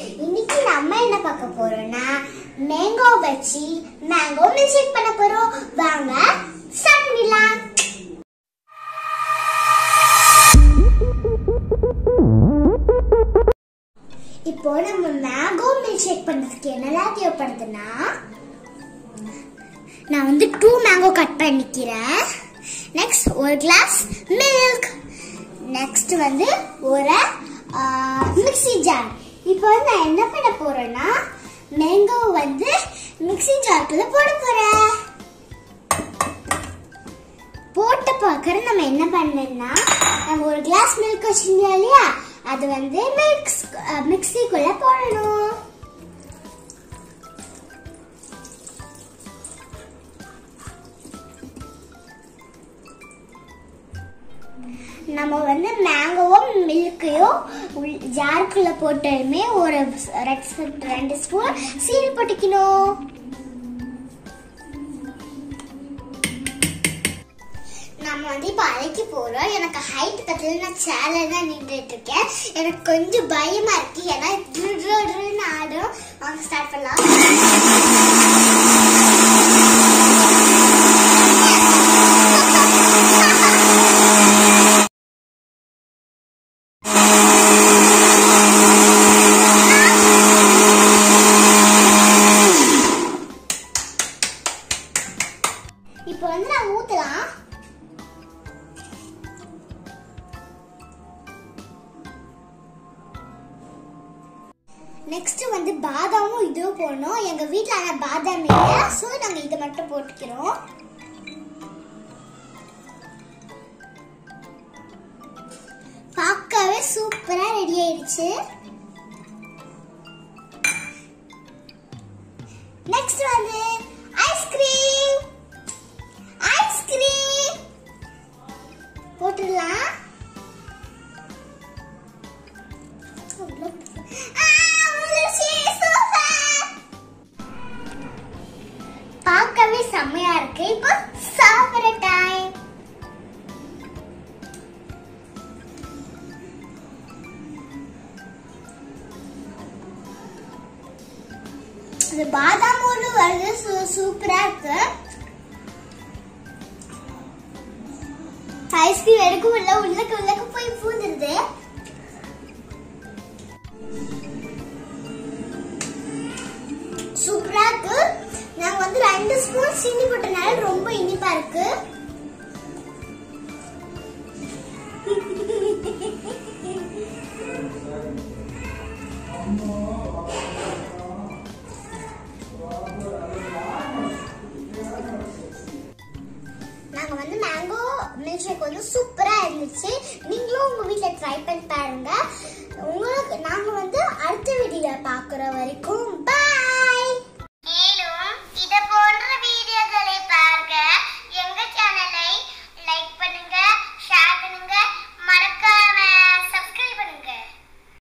இன்னைக்கு நம்ம என்ன பார்க்க போறோம்னா மேங்கோ வச்சு மேங்கோ மில்க் ஷேக் பண்ண போறோம் வாங்க ஸ்டார்ட் பண்ணிடலாம் இப்போ நம்ம மேங்கோ மில்க் ஷேக் பண்றதுக்கு என்னெல்லாம் தேவைப்படுதுன்னா நான் வந்து டூ மேங்கோ கட் பண்ணிக்கிறேன் நெக்ஸ்ட் ஒரு கிளாஸ் மில்க் நெக்ஸ்ட் வந்து ஒரு மிக்ஸி ஜார் இப்போ வந்து நான் என்ன பண்ண போறேன்னா மேங்கோ வந்து மிக்ஸி ஜார்க்குள்ள போட போறேன் போட்ட பார்க்கற நம்ம என்ன பண்ணணும்னா நம்ம ஒரு கிளாஸ் மில்க் வச்சிருந்தோம் இல்லையா அது வந்து மிக்ஸ் மிக்ஸிக்குள்ள போடணும் நம்ம வந்து மேங்கோவும் மில்க்கையும் ஜாருக்குள்ள போட்டாலுமே ஒரு ரெட் ஸ்பூன் ரெண்டு ஸ்பூன் சீல் போட்டுக்கணும் நம்ம வந்து இப்போ அழைக்க போறோம் எனக்கு ஹைட் பத்தல நான் சேல தான் நின்றுட்டு இருக்கேன் எனக்கு கொஞ்சம் பயமா இருக்கு ஏன்னா ட்ரு ட்ரு ட்ருன்னு ஆடும் வாங்க ஸ்டார்ட் பண்ணலாம் இப்போ வந்து நான் ஊத்தலாம் நெக்ஸ்ட் வந்து பாதாமும் இதுவும் போடணும் எங்க வீட்ல ஆனா பாதாம் இல்ல சோ நாங்க இதை மட்டும் போட்டுக்கிறோம் பார்க்கவே சூப்பரா ரெடி ஆயிடுச்சு நெக்ஸ்ட் வந்து ஐஸ்கிரீம் ஐஸ்கிரீம் போட்டுடலாம் ஆ, முயற்சி, super. பார்க்கவே செம்மையா இருக்கு இப்போ சாப்பிடுற டைம் இது பாதாம் ஒன்று வருது சூ- சூப்பரா இருக்கு ஐஸ்கிரீம் எடுக்கும் உள்ள உள்ளக்கு உள்ளக்கு போய் பூந்துருது சூப்பரா இருக்கு நாங்க வந்து ரெண்டு ஸ்பூன் சீனி போட்டனால ரொம்ப இனிப்பா இருக்கு நாங்க வந்து மேங்கோ மில்க் ஷேக் வந்து சூப்பரா இருந்துச்சு நீங்களும் உங்க வீட்ல ட்ரை பண்ணி பாருங்க உங்களுக்கு நாங்க வந்து அடுத்த வீடியோல பாக்குற வரைக்கும்